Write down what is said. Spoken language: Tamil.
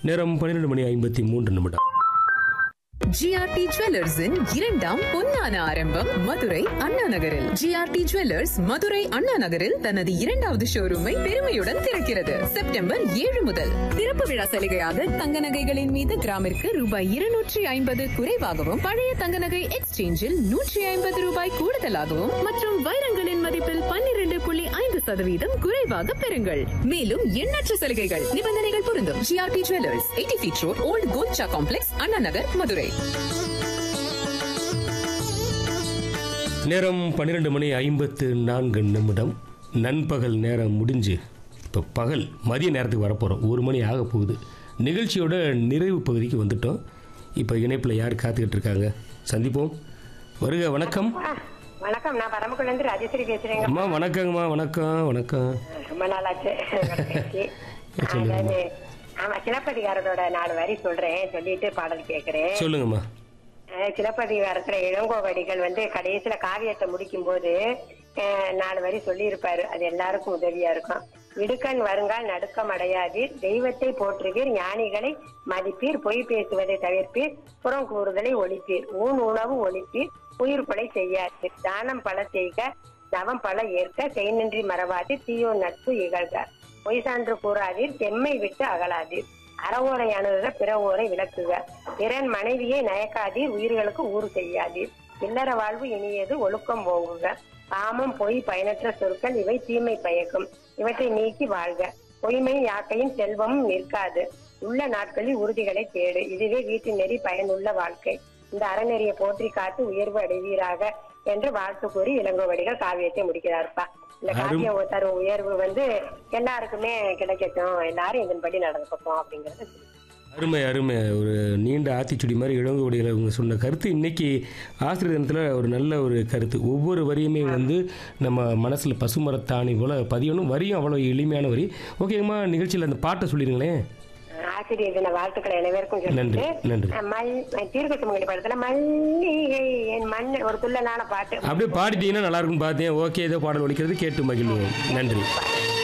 நேரம் பன்னிரெண்டு மணி ஐம்பத்தி மூன்று நிமிடம் ஜிஆர்டி ஜுவல்லர்ஸின் இரண்டாம் பொன்னான ஆரம்பம் மதுரை அண்ணா நகரில் ஜிஆர்டி ஜுவல்லர்ஸ் மதுரை அண்ணா நகரில் தனது இரண்டாவது ஷோரூமை பெருமையுடன் திறக்கிறது செப்டம்பர் ஏழு முதல் திறப்பு விழா சலுகையாக தங்க நகைகளின் மீது கிராமிற்கு ரூபாய் இருநூற்றி ஐம்பது குறைவாகவும் பழைய தங்க நகை எக்ஸ்சேஞ்சில் நூற்றி ஐம்பது ரூபாய் கூடுதலாகவும் மற்றும் வைரங்களின் மதிப்பில் பன்னிரண்டு புள்ளி ஐந்து சதவீதம் குறைவாக பெறுங்கள் மேலும் எண்ணற்ற சலுகைகள் நிபந்தனைகள் பொருந்தும் GRT jewellers eighty feet road old Kolcha complex Anna Nagar Madurai நேரம் பன்னிரெண்டு மணி ஐம்பத்து நான்கு நிமிடம் நண்பகல் நேரம் முடிஞ்சு இப்போ பகல் மதிய நேரத்துக்கு வரப்போகிறோம் ஒரு மணி ஆக போகுது நிகழ்ச்சியோட நிறைவு பகுதிக்கு வந்துட்டோம் இப்போ இணைப்பில் யார் காத்துக்கிட்டு இருக்காங்க சந்திப்போம் வருக வணக்கம் ஆ, வணக்கம் நான் பரமக்குள்ள இருந்து ராஜேஸ்வரி பேசுறேங்க அம்மா வணக்கங்கம்மா வணக்கம் வணக்கம் ரொம்ப நாளாச்சு பேசி. சொல்லுங்க. அதாவது, ஆமா சிலப்பதிகாரத்தோட நாலு வரி சொல்றேன் சொல்லிட்டு பாடல் கேக்குறேன் சொல்லுங்கம்மா அஹ் சிலப்பதிகாரத்துல இளங்கோவடிகள் வந்து கடைசியில காவியத்தை முடிக்கும் போது அஹ், நாலு வரி சொல்லி இருப்பாரு அது எல்லாருக்கும் உதவியா இருக்கும் இடுக்கண் வருங்கால் நடுக்கம் அடையாதீர் தெய்வத்தை போற்றுவீர் ஞானிகளை மதிப்பீர் பொய் பேசுவதை தவிர்ப்பீர் புறம் கூறுதலை ஒழிப்பீர் ஊன் உணவு ஒழிப்பீர் உயிர் கொலை செய்யாதீர் தானம் பல செய்க தவம் பல ஏற்க செய்நின்றி மறவாதீர் தீயோ நட்பு இகழ்க பொய் சான்று கூறாதீர் செம்மை விட்டு அகலாதீர் அறவோரை அணுகுக பிற ஊரை விளக்குக பிறன் மனைவியை நயக்காதீர் உயிர்களுக்கு ஊறு செய்யாதீர் இல்லற வாழ்வு இனியது ஒழுக்கம் ஓங்குக காமம் பொய் பயனற்ற சொற்கள் இவை தீமை பயக்கும் இவற்றை நீக்கி வாழ்க பொய்மை யாக்கையும் செல்வமும் நிற்காது உள்ள நாட்களில் உறுதிகளை தேடு இதுவே வீட்டு நெறி பயனுள்ள வாழ்க்கை இந்த அறநெறியை போற்றி காத்து உயர்வு அடைவீராக என்று வாழ்த்து கூறி இளங்கோவடிகள் காவியத்தை முடிக்கிறார்ப்பா இந்த காவிய தரும் உயர்வு வந்து எல்லாருக்குமே கிடைக்கட்டும் எல்லாரும் இதன்படி நடந்துக்கட்டும் அப்படிங்கறது அருமை அருமை ஒரு நீண்ட ஆத்திச்சுடி மாதிரி இளங்கோடிகளை அவங்க சொன்ன கருத்து இன்னைக்கு ஆசிரியர் தினத்தில் ஒரு நல்ல ஒரு கருத்து ஒவ்வொரு வரியுமே வந்து நம்ம மனசில் பசுமரத்தாணி போல் பதியணும் வரியும் அவ்வளோ எளிமையான வரி ஓகேங்கம்மா நிகழ்ச்சியில் அந்த பாட்டை சொல்லிடுங்களேன் ஆசிரியர் தின வாழ்த்துக்களை அனைவருக்கும் நன்றி, சொல்லிட்டு நன்றி. அஹ் மல் தீர்க்கசுமங்கலி படத்துல மல்லிகை என் மண் ஒரு துள்ளலான பாட்டு அப்படியே பாடிட்டீங்கன்னா நல்லா இருக்கும்னு பார்த்தேன் ஓகே ஏதோ பாடல் ஒலிக்கிறது கேட்டு மகிழ்வோம் நன்றி